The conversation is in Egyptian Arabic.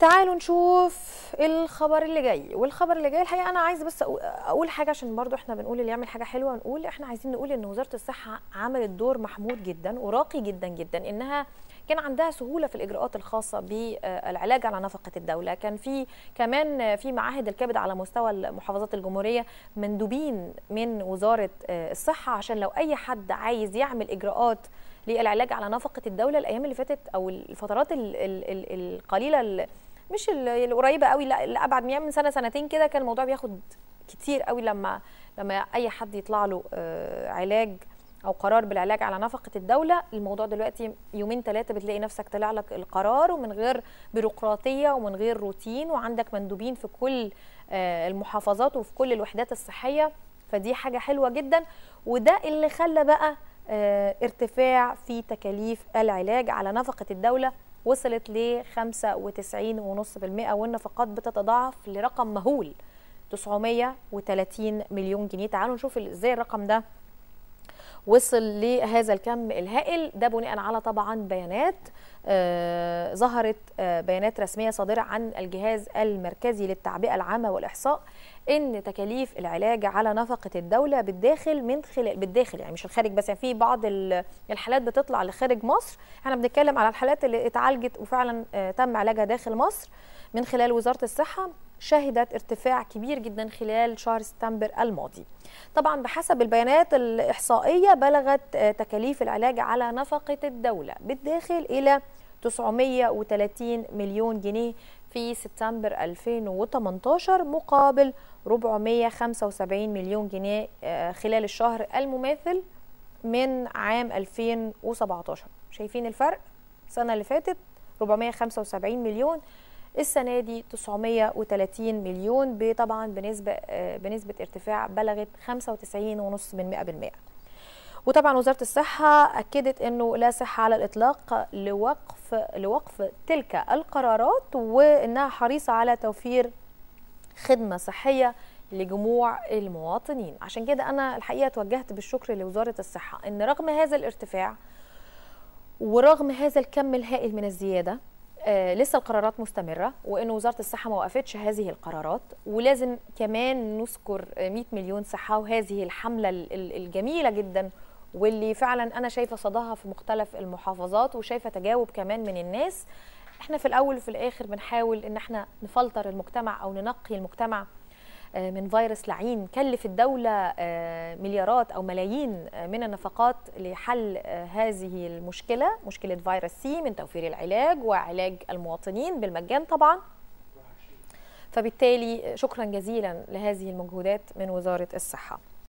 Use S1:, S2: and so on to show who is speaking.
S1: تعالوا نشوف الخبر اللي جاي والخبر اللي جاي الحقيقه انا عايزه بس أقو- اقول حاجه عشان برضو احنا بنقول اللي يعمل حاجه حلوه نقول احنا عايزين نقول ان وزاره الصحه عملت دور محمود جدا وراقي جدا جدا انها كان عندها سهوله في الاجراءات الخاصه بالعلاج على نفقه الدوله كان في كمان في معاهد الكبد على مستوى محافظات الجمهوريه مندوبين من وزاره الصحه عشان لو اي حد عايز يعمل اجراءات للعلاج على نفقه الدوله الايام اللي فاتت او الفترات ال- ال- ال- القليله ال- مش ال- القريبه قوي لا اللي ابعد من من سنه سنتين كده كان الموضوع بياخد كتير قوي لما لما اي حد يطلع له آه، علاج او قرار بالعلاج على نفقه الدوله الموضوع دلوقتي يومين ثلاثه بتلاقي نفسك طلع لك القرار ومن غير بيروقراطيه ومن غير روتين وعندك مندوبين في كل آه، المحافظات وفي كل الوحدات الصحيه فدي حاجه حلوه جدا وده اللي خلى بقى آه، ارتفاع في تكاليف العلاج على نفقه الدوله وصلت ل 95.5% والنفقات بتتضاعف لرقم مهول 930 مليون جنيه تعالوا نشوف ازاي الرقم ده وصل لهذا الكم الهائل ده بناء على طبعا بيانات آه ظهرت آه بيانات رسميه صادره عن الجهاز المركزي للتعبئه العامه والاحصاء ان تكاليف العلاج على نفقه الدوله بالداخل من خلال بالداخل يعني مش الخارج بس يعني في بعض ال- الحالات بتطلع لخارج مصر احنا بنتكلم على الحالات اللي اتعالجت وفعلا آه تم علاجها داخل مصر من خلال وزاره الصحه شهدت ارتفاع كبير جدا خلال شهر سبتمبر الماضي طبعا بحسب البيانات الإحصائية بلغت آه، تكاليف العلاج على نفقة الدولة بالداخل إلى 930 مليون جنيه في سبتمبر 2018 مقابل 475 مليون جنيه آه، خلال الشهر المماثل من عام 2017 شايفين الفرق السنة اللي فاتت 475 مليون السنة دي 930 مليون ب- طبعا بنسبة آه، بنسبة ارتفاع بلغت 95.5% وطبعا وزارة الصحة أكدت أنه لا صحة على الإطلاق لوقف لوقف تلك القرارات وأنها حريصة على توفير خدمة صحية لجموع المواطنين عشان كده أنا الحقيقة توجهت بالشكر لوزارة الصحة أن رغم هذا الارتفاع ورغم هذا الكم الهائل من الزيادة آه لسه القرارات مستمرة وإن وزارة الصحة ما وقفتش هذه القرارات ولازم كمان نذكر آه، 100 مليون صحة وهذه الحملة ال- ال- الجميلة جدا واللي فعلا أنا شايفة صداها في مختلف المحافظات وشايفة تجاوب كمان من الناس احنا في الأول وفي الآخر بنحاول إن احنا نفلتر المجتمع أو ننقي المجتمع آه، من فيروس لعين كلف الدولة آه، مليارات أو ملايين آه، من النفقات لحل آه، هذه المشكلة مشكلة فيروس سي من توفير العلاج وعلاج المواطنين بالمجان طبعا فبالتالي شكرا جزيلا لهذه المجهودات من وزارة الصحة